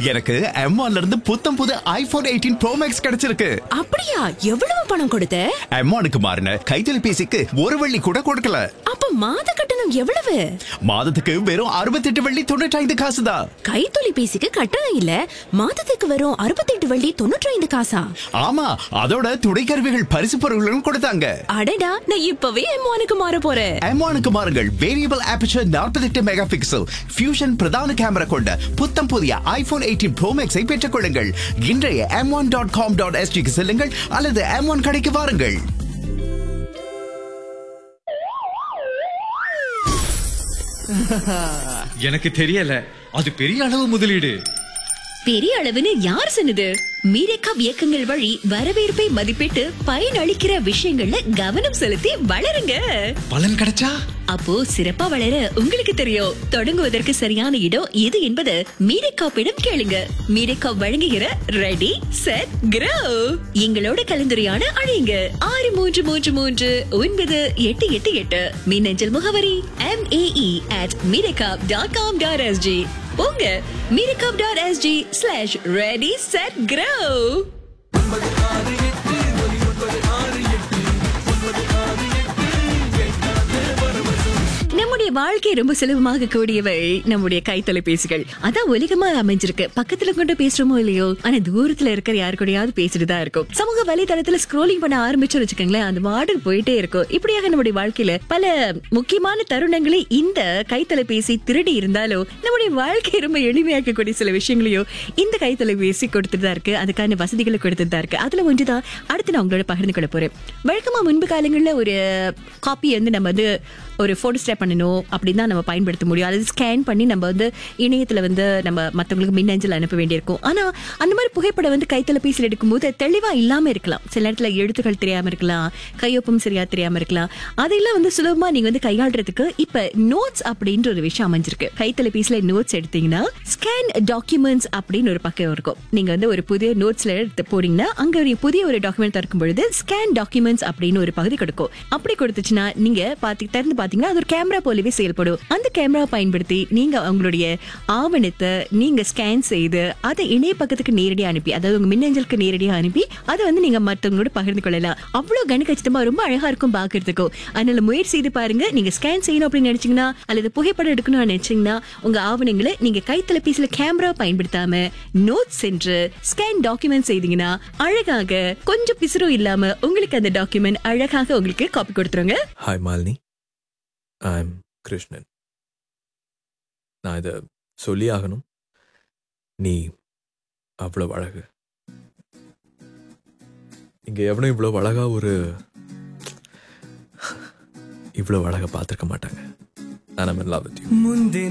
எனக்கு M1 இருந்து புத்தம் புது ஐபோன் எயிட்டீன் ப்ரோ மேக்ஸ் கிடைச்சிருக்கு அப்படியா எவ்வளவு பணம் கொடுத்த M1க்கு மாறின கைத்தொலைபேசிக்கு ஒரு வெள்ளி கூட கொடுக்கல அப்ப மாத கட்டணம் எவ்வளவு மாதத்துக்கு வெறும் அறுபத்தெட்டு வெள்ளி தொண்ணூற்றி ஐந்து காசு தான் கைத்தொலைபேசிக்கு கட்டணம் இல்ல மாதத்துக்கு வரும் அறுபத்தெட்டு வள்ளி தொண்ணூற்றி ஐந்து காசா ஆமா அதோட துணைக்கருவிகள் பரிசு பொருட்களும் கொடுத்தாங்க அடடா நான் இப்பவே எம்மானுக்கு மாற போறேன் M1க்கு மாறுங்கள் variable aperture 48 megapixel fusion பிரதான கேமரா கொண்ட புத்தம் புதிய ஐபோன் எயிட்டீன் ப்ரோ மேக்ஸை பெற்றுக் கொள்ளுங்கள் இன்றைய M one dot com dot எஸ்டிக்கு செல்லுங்கள் அல்லது எம் ஒன் கடைக்கு வாருங்கள் எனக்கு தெரியல அது பெரிய அளவு முதலீடு பெரிய அளவுன்னு யார் சொன்னது மீரேக்காப் இயக்கங்கள் வழி வரவேற்பை மதிப்பிட்டு பயனளிக்கிற விஷயங்கள்ல கவனம் செலுத்தி வளருங்க பலன் கிடைச்சா அப்போ சிறப்பா வளர உங்களுக்கு தெரியும் தொடங்குவதற்கு சரியான இடம் எது என்பது மீரேக்காப்பிடம் கேளுங்க மீரேக்காப் வழங்குகிற ரெடி செட் கிரோ எங்களோட கலந்துரையாட அழையுங்க ஆறு மூன்று மூன்று மூன்று ஒன்பது எட்டு எட்டு எட்டு மின்னஞ்சல் முகவரி எம் ஏஇ அட் மீரேக்காப் டாட் காம் டாட் எஸ்ஜி போங்க மீரேக்காப் dot SG slash ready set grow நம்முடைய வாழ்க்கை ரொம்ப சுலபமாக கூடியவை நம்முடைய கை தொலைபேசிகள் அதான் உலகமா அமைஞ்சிருக்கு பக்கத்துல கொண்டு பேசுறோமோ இல்லையோ ஆனா தூரத்துல இருக்கிற யாரு கூடயாவது பேசிட்டு தான் இருக்கும் சமூக வலைதளத்துல ஸ்க்ரோலிங் பண்ண ஆரம்பிச்சு வச்சுக்கோங்களேன் அந்த வார்டு போயிட்டே இருக்கும் இப்படியாக நம்முடைய வாழ்க்கையில பல முக்கியமான தருணங்களை இந்த கைத்தொலைபேசி திருடி இருந்தாலும் நம்முடைய வாழ்க்கை ரொம்ப எளிமையாக்கக்கூடிய சில விஷயங்களையும் இந்த கைத்தொலைபேசி கொடுத்துட்டு தான் இருக்கு அதுக்கான வசதிகளை கொடுத்துட்டு தான் இருக்கு அதுல ஒன்றுதான் அடுத்து நான் உங்களோட பகிர்ந்து கொள்ள போறேன் வழக்கமா முன்பு காலங்கள்ல ஒரு காப்பி வந்து நம்ம வந்து ஒரு போட்டோ ஸ்டேப் பண்ணணும் அப்படின்னு தான் நம்ம பயன்படுத்த முடியும் அதாவது ஸ்கேன் பண்ணி நம்ம வந்து இணையத்துல வந்து நம்ம மத்தவங்களுக்கு மின்னஞ்சல் அனுப்ப வேண்டியிருக்கும் ஆனா அந்த மாதிரி புகைப்படம் வந்து கைத்தொலைபேசியில் எடுக்கும்போது தெளிவா இல்லாம இருக்கலாம் சில நேரத்துல எழுத்துக்கள் தெரியாம இருக்கலாம் கையொப்பம் சரியா தெரியாம இருக்கலாம் அதெல்லாம் வந்து சுலபமா நீங்க வந்து கையாளுறதுக்கு இப்ப நோட்ஸ் அப்படின்ற ஒரு விஷயம் அமைஞ்சிருக்கு கைத்தொலைபேசியில நோட்ஸ் எடுத்தீங்கன்னா ஸ்கேன் டாக்குமெண்ட்ஸ் அப்படின்னு ஒரு பக்கம் இருக்கும் நீங்க வந்து ஒரு புதிய நோட்ஸ்ல எடுத்து போறீங்கன்னா அங்க ஒரு புதிய ஒரு டாக்குமெண்ட் திறக்கும் பொழுது ஸ்கேன் டாக்குமெண்ட்ஸ் அப்படின்னு ஒரு பகுதி கொடுக்கும் அப்படி கொடுத்துச்சுன்னா நீங்க பாத்தி திறந்து பாத்தீங்கன்னா அது ஒரு கேமரா போலவே செயல்படும் அந்த கேமரா பயன்படுத்தி நீங்க உங்களுடைய ஆவணத்தை நீங்க ஸ்கேன் செய்து அதை இணைய பக்கத்துக்கு நேரடியா அனுப்பி அதாவது உங்க மின்னஞ்சலுக்கு நேரடியா அனுப்பி அதை வந்து நீங்க மற்றவங்களோட பகிர்ந்து கொள்ளலாம் அவ்வளவு கனக்கச்சிதமா ரொம்ப அழகா இருக்கும் பாக்குறதுக்கும் அதனால முயற்சி செய்து பாருங்க நீங்க ஸ்கேன் செய்யணும் அப்படின்னு நினைச்சீங்கன்னா அல்லது புகைப்படம் எடுக்கணும்னு நினைச்சீங்கன்னா உங்க ஆவணங்களை நீங்க கைத்தலைபேசியில கேமரா பயன்படுத்தாம நோட்ஸ் சென்று ஸ்கேன் டாக்குமெண்ட் செய்தீங்கன்னா அழகாக கொஞ்சம் பிசுறும் இல்லாம உங்களுக்கு அந்த டாக்குமெண்ட் அழகாக உங்களுக்கு காப்பி கொடுத்துருங்க hi Malini I am Krishnan நான் இதை சொல்லி ஆகணும் நீ அவ்வளவு அழகு இங்க எவனும் இவ்வளவு அழகா ஒரு இவ்வளவு அழகா பார்த்துருக்க மாட்டாங்க நான் லவ் வித் யூ ಮುಂದೆ